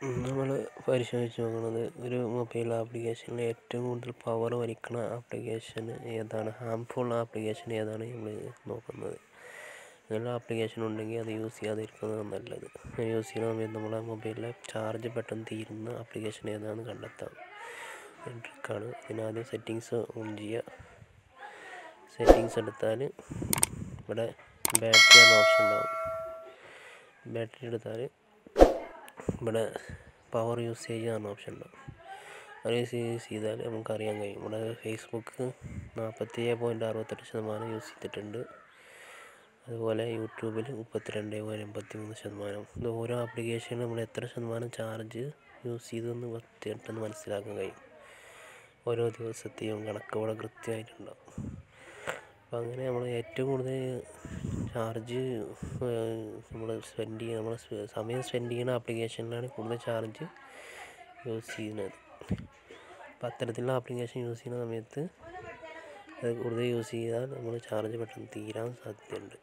നമ്മൾ പരിശോധിച്ച് നോക്കുന്നത് ഒരു മൊബൈൽ ആപ്ലിക്കേഷനിൽ ഏറ്റവും കൂടുതൽ പവർ വലിക്കുന്ന ആപ്ലിക്കേഷൻ ഏതാണ് ഹാംഫുൾ ആപ്ലിക്കേഷൻ ഏതാണ് നമ്മൾ നോക്കുന്നത് നല്ല ആപ്ലിക്കേഷൻ ഉണ്ടെങ്കിൽ അത് യൂസ് ചെയ്യാതിരിക്കുന്നതാണ് നല്ലത് അങ്ങനെ യൂസ് ചെയ്യുന്ന സമയത്ത് നമ്മളെ മൊബൈലിലെ ചാർജ് പെട്ടെന്ന് തീരുന്ന ആപ്ലിക്കേഷൻ ഏതാണെന്ന് കണ്ടെത്താം ട്രിക്കാണ് ഇതിനാദ്യം സെറ്റിങ്സ് ഓൺ ചെയ്യുക സെറ്റിങ്സ് എടുത്താൽ ഇവിടെ ബാറ്ററി എന്ന ഓപ്ഷൻ ഉണ്ടാവും ബാറ്ററി എടുത്താൽ ഇവിടെ പവർ യൂസേജ് എന്ന ഓപ്ഷൻ ഉണ്ടാവും അത് യൂസ് യൂസ് ചെയ്താൽ നമുക്കറിയാൻ കഴിയും ഇവിടെ ഫേസ്ബുക്ക് നാൽപ്പത്തി ഏഴ് പോയിൻറ്റ് അറുപത്തെട്ട് ശതമാനം യൂസ് ചെയ്തിട്ടുണ്ട് അതുപോലെ യൂട്യൂബിൽ മുപ്പത്തിരണ്ട് പോയിൻറ്റ് എൺപത്തി മൂന്ന് ശതമാനം ഇത് ഓരോ ആപ്ലിക്കേഷനും നമ്മൾ എത്ര ശതമാനം ചാർജ് യൂസ് ചെയ്തെന്ന് പെട്ടെന്ന് മനസ്സിലാക്കാൻ കഴിയും ഓരോ ദിവസത്തെയും കണക്ക് ഇവിടെ കൃത്യമായിട്ടുണ്ടാവും അപ്പം അങ്ങനെ നമ്മൾ ഏറ്റവും കൂടുതൽ ചാർജ് നമ്മൾ സ്പെൻഡ് ചെയ്യുന്ന നമ്മൾ സമയം സ്പെൻഡ് ചെയ്യുന്ന ആപ്ലിക്കേഷനിലാണ് കൂടുതൽ ചാർജ് യൂസ് ചെയ്യുന്നത് അപ്പം അത്തരത്തിലുള്ള ആപ്ലിക്കേഷൻ യൂസ് ചെയ്യുന്ന സമയത്ത് അത് കൂടുതൽ യൂസ് ചെയ്താൽ നമ്മൾ ചാർജ് പെട്ടെന്ന് തീരാൻ സാധ്യതയുണ്ട്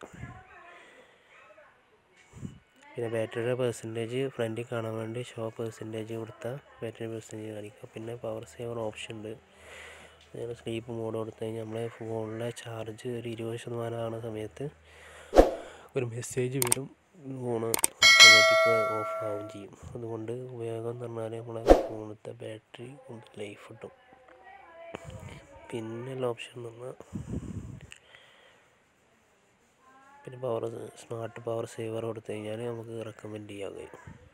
പിന്നെ ബാറ്ററിയുടെ പെർസെൻറ്റേജ് ഫ്രണ്ടിൽ കാണാൻ വേണ്ടി ഷോ പെർസെൻറ്റേജ് കൊടുത്താൽ ബാറ്ററി പെർസെൻറ്റേജ് കാണിക്കുക പിന്നെ പവർ സേവർ ഓപ്ഷൻ ഉണ്ട് അങ്ങനെ സ്ലീപ്പ് മോഡ് കൊടുത്തു കഴിഞ്ഞാൽ നമ്മളെ ഫോണിലെ ചാർജ് ഒരു ഇരുപത് ശതമാനം ആകുന്ന സമയത്ത് ഒരു മെസ്സേജ് വരും ഫോണ് ഓട്ടോമാറ്റിക് ഓഫ് ആവുകയും ചെയ്യും അതുകൊണ്ട് ഉപയോഗം എന്ന് പറഞ്ഞാൽ നമ്മളെ ഫോണിലത്തെ ബാറ്ററി കൂടുതൽ ലൈഫ് കിട്ടും പിന്നെയുള്ള ഓപ്ഷൻ എന്ന് പറഞ്ഞാൽ പിന്നെ പവർ സ്മാർട്ട് പവർ സേവർ കൊടുത്തു കഴിഞ്ഞാൽ നമുക്ക് റെക്കമെൻഡ് ചെയ്യാൻ കഴിയും